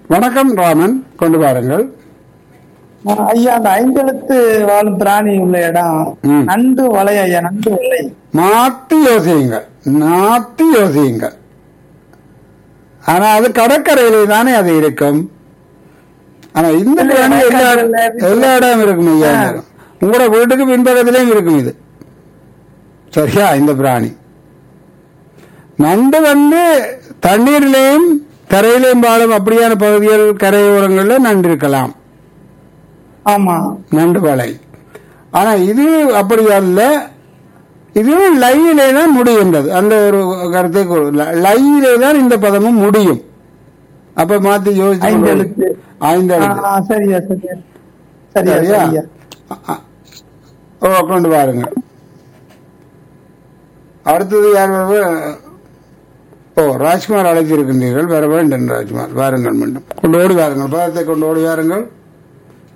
வணக்கம் ராமன் கொண்டு வாருங்கள் ஆஹ் ஐயா அந்த ஐந்தெழுத்து வாழும் பிராணி உள்ள இடம் ம். நண்டு வலை ஐயா நண்டு வலை மாத்தி யோசியுங்கள் மாத்தி யோசியுங்கள் ஆனா அது கடற்கரையிலே தானே அது இருக்கும் ஆனா இந்த இல்ல, பிராணி எல்லா கடற்கரையில இருக்கு. எல்லா இடம் இருக்கும் ஐயா ஆ. உங்களோட வீட்டுக்கு பின்பக்கத்திலேயும் இருக்கும் இது சரியா இந்த பிராணி நண்டு வந்து தண்ணீரிலேயும் கரையிலேயும் வாழும் அப்படியான பகுதிகள் கரையோரங்களில் நண்டு இருக்கலாம் ஆமா நண்டு வலை ஆனா இது அப்படி அல்ல இதுவும் லையிலே தான் முடிகின்றது அந்த ஒரு கருத்தை கூறு. ல- லையிலே தான் இந்த பதமும் முடியும் அப்ப மாத்தி யோசிச்சு ஐந்தெழுத்து. ஐந்து ஆஹ் எழுத்து ஆஹ் சரியா சரியா சரியா சரியா சரியா அ- அ- ஓ கொண்டு வாருங்க அடுத்தது யார் வருவா? ஓ ராஜ்குமார் அழைத்திருக்கின்றீர்கள் வர வேண்டும் ராஜ்குமார் வாருங்கள் மீண்டும் கொண்டு ஓடி வாருங்கள் பதத்தை கொண்டு ஓடி வாருங்கள்